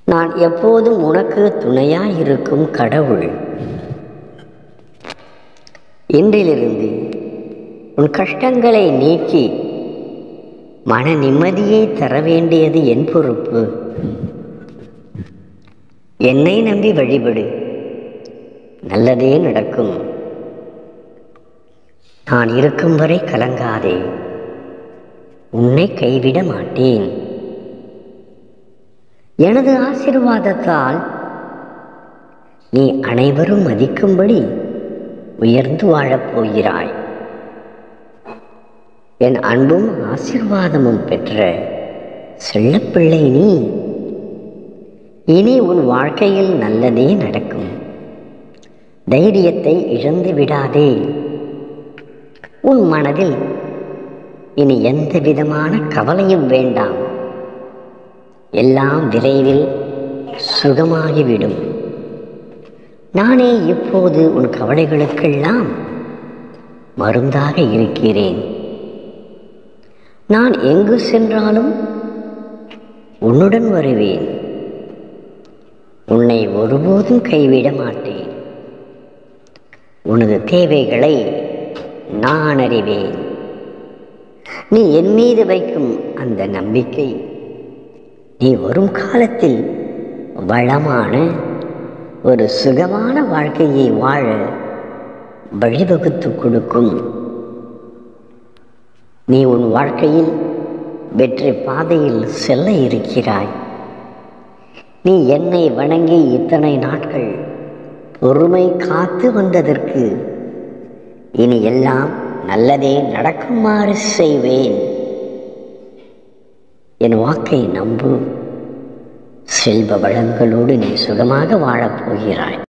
நான் எப்போதும் உனக்கு துணையாயிருக்கும் கடவுள் இன்றிலிருந்து உன் கஷ்டங்களை நீக்கி மன நிம்மதியை தர வேண்டியது என் பொறுப்பு என்னை நம்பி வழிபடு நல்லதே நடக்கும் நான் இருக்கும் வரை கலங்காதே உன்னை கைவிட மாட்டேன் எனது ஆசீர்வாதத்தால் நீ அனைவரும் மதிக்கும்படி உயர்ந்து வாழப் போகிறாய் என் அன்பும் ஆசீர்வாதமும் பெற்ற செல்லப்பிள்ளை நீ இனி உன் வாழ்க்கையில் நல்லதே நடக்கும் தைரியத்தை இழந்து விடாதே உன் மனதில் இனி எந்த விதமான கவலையும் வேண்டாம் எல்லாம் விரைவில் சுகமாகிவிடும் நானே இப்போது உன் கவலைகளுக்கெல்லாம் மருந்தாக இருக்கிறேன் நான் எங்கு சென்றாலும் உன்னுடன் வருவேன் உன்னை ஒருபோதும் கைவிட மாட்டேன் உனது தேவைகளை நான் அறிவேன் நீ என் மீது வைக்கும் அந்த நம்பிக்கை நீ வரும் காலத்தில் வளமான ஒரு சுகமான வாழ்க்கையை வாழ வழிவகுத்து கொடுக்கும் நீ உன் வாழ்க்கையில் வெற்றி பாதையில் செல்ல இருக்கிறாய் நீ என்னை வணங்கி இத்தனை நாட்கள் பொறுமை காத்து வந்ததற்கு இனி எல்லாம் நல்லதே நடக்குமாறு செய்வேன் என் வாக்கை நம்பு செல்வ வளங்களோடு நீ சுகமாக வாழப் போகிறாய்